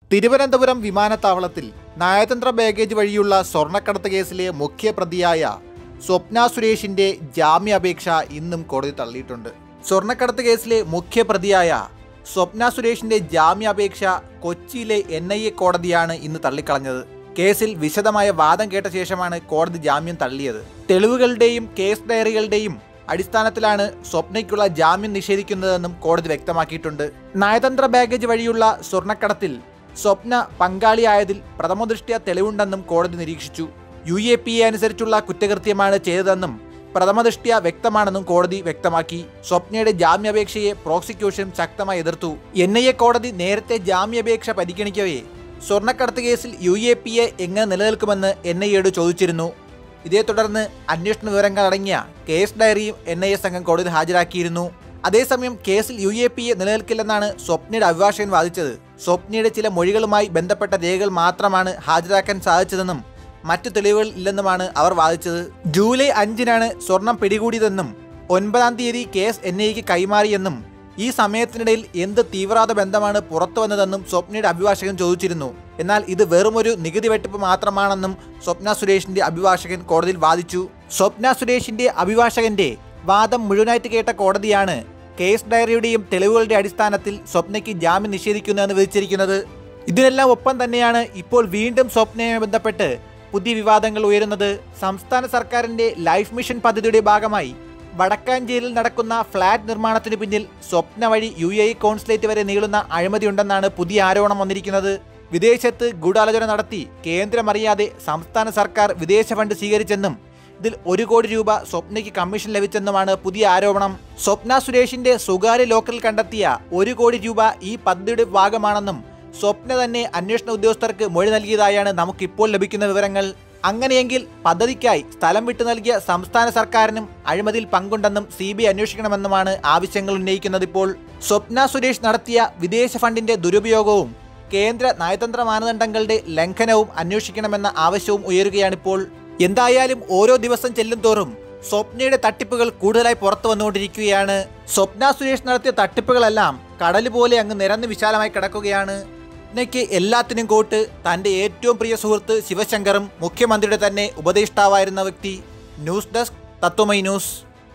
തിരുവനന്തപുരം വിമാനത്താവളത്തിൽ നയതന്ത്ര ബാഗേജ് വഴിയുള്ള സ്വർണ്ണക്കടത്ത് കേസിലെ മുഖ്യപ്രതിയായ സ്വപ്ന സുരേഷിന്റെ ജാമ്യാപേക്ഷ ഇന്നും കോടതി തള്ളിയിട്ടുണ്ട് സ്വർണ്ണക്കടത്ത് കേസിലെ മുഖ്യപ്രതിയായ സ്വപ്ന സുരേഷിന്റെ ജാമ്യാപേക്ഷ കൊച്ചിയിലെ എൻ ഐ എ കോടതിയാണ് ഇന്ന് തള്ളിക്കളഞ്ഞത് കേസിൽ വിശദമായ വാദം കേട്ട ശേഷമാണ് കോടതി ജാമ്യം തള്ളിയത് തെളിവുകളുടെയും കേസ് ഡയറികളുടെയും അടിസ്ഥാനത്തിലാണ് സ്വപ്നയ്ക്കുള്ള ജാമ്യം നിഷേധിക്കുന്നതെന്നും കോടതി വ്യക്തമാക്കിയിട്ടുണ്ട് നയതന്ത്ര ബാഗേജ് വഴിയുള്ള സ്വർണ്ണക്കടത്തിൽ സ്വപ്ന പങ്കാളിയായതിൽ പ്രഥമദൃഷ്ട്യാ തെളിവുണ്ടെന്നും കോടതി നിരീക്ഷിച്ചു യു എ പി എ അനുസരിച്ചുള്ള കുറ്റകൃത്യമാണ് ചെയ്തതെന്നും പ്രഥമദൃഷ്ട്യാ വ്യക്തമാണെന്നും കോടതി വ്യക്തമാക്കി സ്വപ്നയുടെ ജാമ്യാപേക്ഷയെ പ്രോസിക്യൂഷൻ ശക്തമായി എതിർത്തു എൻ ഐ എ കോടതി നേരത്തെ ജാമ്യാപേക്ഷ പരിഗണിക്കവേ സ്വർണ്ണക്കടത്ത് കേസിൽ യു എ പി എ എങ്ങനെ നിലനിൽക്കുമെന്ന് എൻ ഐ എയോട് ചോദിച്ചിരുന്നു ഇതേ തുടർന്ന് അന്വേഷണ വിവരങ്ങൾ അടങ്ങിയ കേസ് ഡയറിയും എൻ ഐ എ സംഘം കോടതിയിൽ ഹാജരാക്കിയിരുന്നു അതേസമയം കേസിൽ യു എ പി എ നിലനിൽക്കില്ലെന്നാണ് സ്വപ്നയുടെ അഭിഭാഷകൻ വാദിച്ചത് സ്വപ്നയുടെ ചില മൊഴികളുമായി ബന്ധപ്പെട്ട രേഖകൾ മാത്രമാണ് ഹാജരാക്കാൻ സാധിച്ചതെന്നും മറ്റു തെളിവുകൾ ഇല്ലെന്നുമാണ് അവർ വാദിച്ചത് ജൂലൈ അഞ്ചിനാണ് സ്വർണം പിടികൂടിയതെന്നും ഒൻപതാം തീയതി കേസ് എൻ ഐക്ക് കൈമാറിയെന്നും ഈ സമയത്തിനിടയിൽ എന്ത് തീവ്രവാദ ബന്ധമാണ് പുറത്തു വന്നതെന്നും സ്വപ്നയുടെ അഭിഭാഷകൻ ചോദിച്ചിരുന്നു എന്നാൽ ഇത് വെറുമൊരു നികുതി വെട്ടിപ്പ് മാത്രമാണെന്നും സ്വപ്ന സുരേഷിന്റെ അഭിഭാഷകൻ കോടതിയിൽ വാദിച്ചു സ്വപ്ന സുരേഷിന്റെ അഭിഭാഷകന്റെ വാദം മുഴുവനായിട്ട് കേട്ട കോടതിയാണ് കേസ് ഡയറിയുടെയും തെളിവുകളുടെ അടിസ്ഥാനത്തിൽ സ്വപ്നയ്ക്ക് ജാമ്യം നിഷേധിക്കുന്നതെന്ന് വിധിച്ചിരിക്കുന്നത് ഇതിനെല്ലാം ഒപ്പം തന്നെയാണ് ഇപ്പോൾ വീണ്ടും സ്വപ്നയുമായി ബന്ധപ്പെട്ട് പുതിയ വിവാദങ്ങൾ ഉയരുന്നത് സംസ്ഥാന സർക്കാരിന്റെ ലൈഫ് മിഷൻ പദ്ധതിയുടെ ഭാഗമായി വടക്കാഞ്ചേരിയിൽ നടക്കുന്ന ഫ്ളാറ്റ് നിർമ്മാണത്തിന് പിന്നിൽ സ്വപ്ന വഴി യു എ കോൺസുലേറ്റ് വരെ നീളുന്ന അഴിമതിയുണ്ടെന്നാണ് പുതിയ ആരോപണം വന്നിരിക്കുന്നത് വിദേശത്ത് ഗൂഢാലോചന നടത്തി കേന്ദ്രമറിയാതെ സംസ്ഥാന സർക്കാർ വിദേശ ഫണ്ട് സ്വീകരിച്ചെന്നും ഇതിൽ ഒരു കോടി രൂപ സ്വപ്നയ്ക്ക് കമ്മീഷൻ ലഭിച്ചെന്നുമാണ് പുതിയ ആരോപണം സ്വപ്ന സുരേഷിന്റെ സ്വകാര്യ ലോക്കറിൽ കണ്ടെത്തിയ ഒരു കോടി രൂപ ഈ പദ്ധതിയുടെ ഭാഗമാണെന്നും സ്വപ്ന തന്നെ അന്വേഷണ ഉദ്യോഗസ്ഥർക്ക് മൊഴി നൽകിയതായാണ് നമുക്കിപ്പോൾ ലഭിക്കുന്ന വിവരങ്ങൾ അങ്ങനെയെങ്കിൽ പദ്ധതിക്കായി സ്ഥലം വിട്ടു നൽകിയ സംസ്ഥാന സർക്കാരിനും അഴിമതിയിൽ പങ്കുണ്ടെന്നും സി ബി ഐ അന്വേഷിക്കണമെന്നുമാണ് ആവശ്യങ്ങൾ ഉന്നയിക്കുന്നത് ഇപ്പോൾ സ്വപ്ന സുരേഷ് നടത്തിയ വിദേശ ഫണ്ടിന്റെ ദുരുപയോഗവും കേന്ദ്ര നയതന്ത്ര മാനദണ്ഡങ്ങളുടെ ലംഘനവും അന്വേഷിക്കണമെന്ന ആവശ്യവും ഉയരുകയാണിപ്പോൾ എന്തായാലും ഓരോ ദിവസം ചെല്ലും തോറും സ്വപ്നയുടെ തട്ടിപ്പുകൾ കൂടുതലായി പുറത്തു വന്നുകൊണ്ടിരിക്കുകയാണ് സ്വപ്ന സുരേഷ് നടത്തിയ തട്ടിപ്പുകളെല്ലാം കടൽ പോലെ അങ്ങ് നിരന്ന് വിശാലമായി കിടക്കുകയാണ് സ്വപ്നയ്ക്ക് എല്ലാത്തിനും കോട്ട് തന്റെ ഏറ്റവും പ്രിയ സുഹൃത്ത് ശിവശങ്കറും മുഖ്യമന്ത്രിയുടെ തന്നെ ഉപദേഷ്ടാവായിരുന്ന വ്യക്തി ന്യൂസ് ഡെസ്ക് തത്വമൈ ന്യൂസ്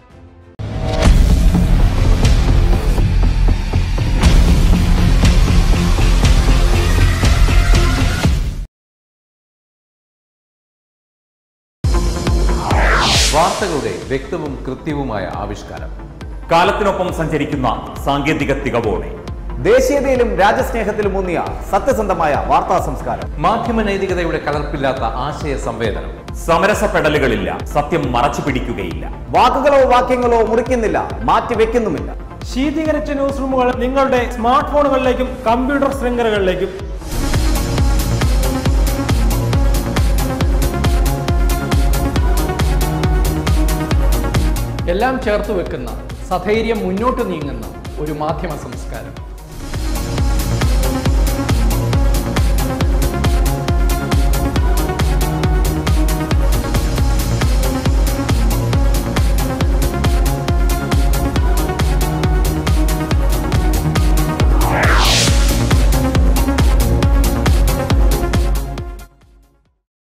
വാർത്തകളുടെ വ്യക്തവും കൃത്യവുമായ ആവിഷ്കാരം കാലത്തിനൊപ്പം സഞ്ചരിക്കുന്ന സാങ്കേതിക തികവോടെ ദേശീയതയിലും രാജ്യസ്നേഹത്തിലും ഊന്നിയ സത്യസന്ധമായ വാർത്താ സംസ്കാരം മാധ്യമ നൈതികതയുടെ കലർപ്പില്ലാത്ത ആശയ സംവേദനം സമരസപ്പെടലുകളില്ല സത്യം മറച്ചു പിടിക്കുകയില്ല വാക്കുകളോ വാക്യങ്ങളോ മുറിക്കുന്നില്ല മാറ്റിവെക്കുന്നുമില്ല ശീതീകരിച്ച ന്യൂസ് റൂമുകൾ നിങ്ങളുടെ സ്മാർട്ട് ഫോണുകളിലേക്കും കമ്പ്യൂട്ടർ ശൃംഖലകളിലേക്കും എല്ലാം ചേർത്ത് വെക്കുന്ന സധൈര്യം മുന്നോട്ട് നീങ്ങുന്ന ഒരു മാധ്യമ സംസ്കാരം